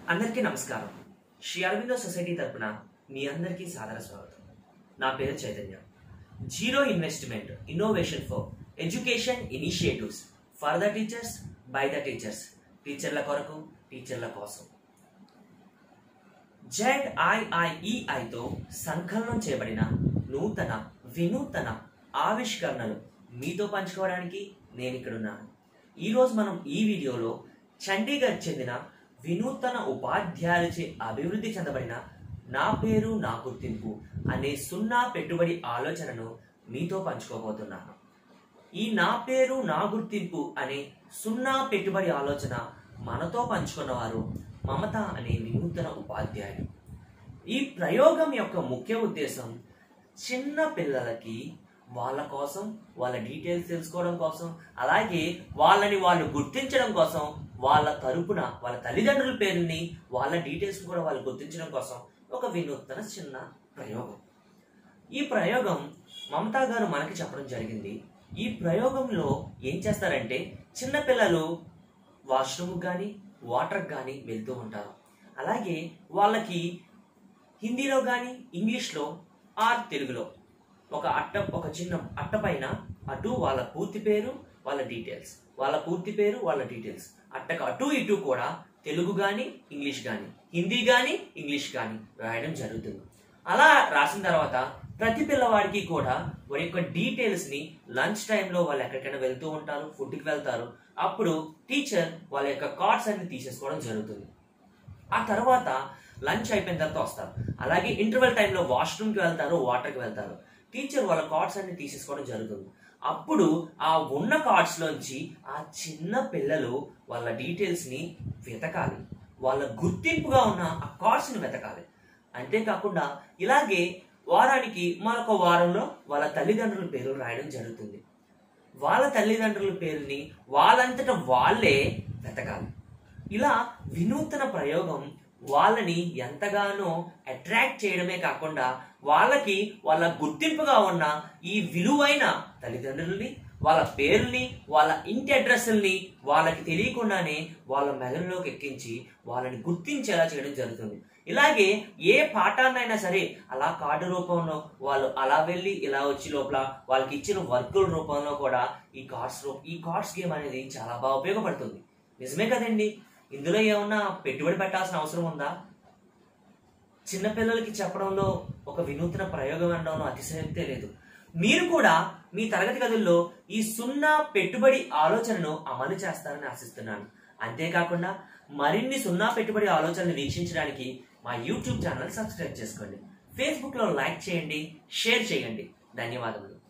అందరికీ నమస్కారం శ్రీ అరవిందో సొసైటీ తరపున మీ అందరికీ సాదర స్వాగతం నా పేరు Chaitanya zero investment innovation for education initiatives for the teachers by the teachers టీచర్ల కొరకు టీచర్ల కోసం జెడ్ ఐఐఈఐతో సంకలనం చేయబడిన నూతన వినూతన ఆవిష్కరణలు మీతో పంచుకోవడానికి నేను ఇక్కడ ఉన్నాను ఈరోజు మనం ఈ వీడియోలో చండీగఢ్ చెందిన వినూతన ఉపాధ్యాయులచే అభివృద్ధి చెందబడిన నా పేరు నా గుర్తింపు అనే సున్నా పెట్టుబడి ఆలోచనను మీతో పంచుకోబోతున్నాను ఈ నా పేరు నా గుర్తింపు అనే సున్నా పెట్టుబడి ఆలోచన మనతో పంచుకున్నవారు మమత అనే వినూతన ఉపాధ్యాయుడు ఈ ప్రయోగం యొక్క ముఖ్య ఉద్దేశం చిన్న పిల్లలకి వాళ్ళ కోసం వాళ్ళ డీటెయిల్స్ తెలుసుకోవడం కోసం అలాగే వాళ్ళని వాళ్ళు గుర్తించడం కోసం వాళ్ళ తరపున వాళ్ళ తల్లిదండ్రుల పేరుని వాళ్ళ డీటెయిల్స్ కూడా వాళ్ళు గుర్తించడం కోసం ఒక వినూత్న చిన్న ప్రయోగం ఈ ప్రయోగం మమతా గారు మనకి చెప్పడం జరిగింది ఈ ప్రయోగంలో ఏం చేస్తారంటే చిన్నపిల్లలు వాష్రూమ్ కానీ వాటర్ కానీ వెళ్తూ ఉంటారు అలాగే వాళ్ళకి హిందీలో కానీ ఇంగ్లీష్లో ఆర్ తెలుగులో ఒక అట్ట ఒక చిన్న అట్ట పైన అటు వాళ్ళ పూర్తి పేరు వాళ్ళ డీటెయిల్స్ వాళ్ళ పూర్తి పేరు వాళ్ళ డీటెయిల్స్ అట్టకు అటు ఇటు కూడా తెలుగు కానీ ఇంగ్లీష్ కానీ హిందీ కానీ ఇంగ్లీష్ కానీ రాయడం జరుగుతుంది అలా రాసిన తర్వాత ప్రతి పిల్లవాడికి కూడా వారి యొక్క డీటెయిల్స్ ని లంచ్ టైంలో వాళ్ళు ఎక్కడికైనా వెళ్తూ ఉంటారు ఫుడ్కి వెళ్తారు అప్పుడు టీచర్ వాళ్ళ యొక్క కార్డ్స్ అన్ని తీసేసుకోవడం జరుగుతుంది ఆ తర్వాత లంచ్ అయిపోయిన తర్వాత వస్తారు అలాగే ఇంటర్వెల్ టైంలో వాష్రూమ్కి వెళ్తారు వాటర్కి వెళ్తారు టీచర్ వాళ్ళ కార్డ్స్ అన్ని తీసేసుకోవడం జరుగుతుంది అప్పుడు ఆ ఉన్న కార్డ్స్ లోంచి ఆ చిన్న పిల్లలు వాళ్ళ డీటెయిల్స్ ని వెతకాలి వాళ్ళ గుర్తింపుగా ఉన్న ఆ కార్డ్స్ ని వెతకాలి అంతేకాకుండా ఇలాగే వారానికి మరొక వారంలో వాళ్ళ తల్లిదండ్రుల పేరు రాయడం జరుగుతుంది వాళ్ళ తల్లిదండ్రుల పేరుని వాళ్ళంతట వాళ్ళే వెతకాలి ఇలా వినూతన ప్రయోగం వాళ్ళని ఎంతగానో అట్రాక్ట్ చేయడమే కాకుండా వాళ్ళకి వాళ్ళ గుర్తింపుగా ఉన్న ఈ విలువైన తల్లిదండ్రుల్ని వాళ్ళ పేరుని వాళ్ళ ఇంటి అడ్రస్ని వాళ్ళకి తెలియకుండానే వాళ్ళ మెదడులోకి ఎక్కించి వాళ్ళని గుర్తించేలా చేయడం జరుగుతుంది ఇలాగే ఏ పాఠాన్నైనా సరే అలా కార్డు రూపంలో వాళ్ళు అలా వెళ్ళి ఇలా వచ్చి లోపల వాళ్ళకి ఇచ్చిన వర్కుల రూపంలో కూడా ఈ కార్డ్స్ రూ ఈ కార్డ్స్ గేమ్ అనేది చాలా బాగా ఉపయోగపడుతుంది నిజమే కదండి ఇందులో ఏమన్నా పెట్టుబడి పెట్టాల్సిన అవసరం ఉందా చిన్నపిల్లలకి చెప్పడంలో ఒక వినూత్న ప్రయోగం అనడంలో అతిశయోక్తే లేదు మీరు కూడా మీ తరగతి గదుల్లో ఈ సున్నా పెట్టుబడి ఆలోచనను అమలు చేస్తారని ఆశిస్తున్నాను అంతేకాకుండా మరిన్ని సున్నా పెట్టుబడి ఆలోచనలు వీక్షించడానికి మా యూట్యూబ్ ఛానల్ సబ్స్క్రైబ్ చేసుకోండి ఫేస్బుక్లో లైక్ చేయండి షేర్ చేయండి ధన్యవాదములు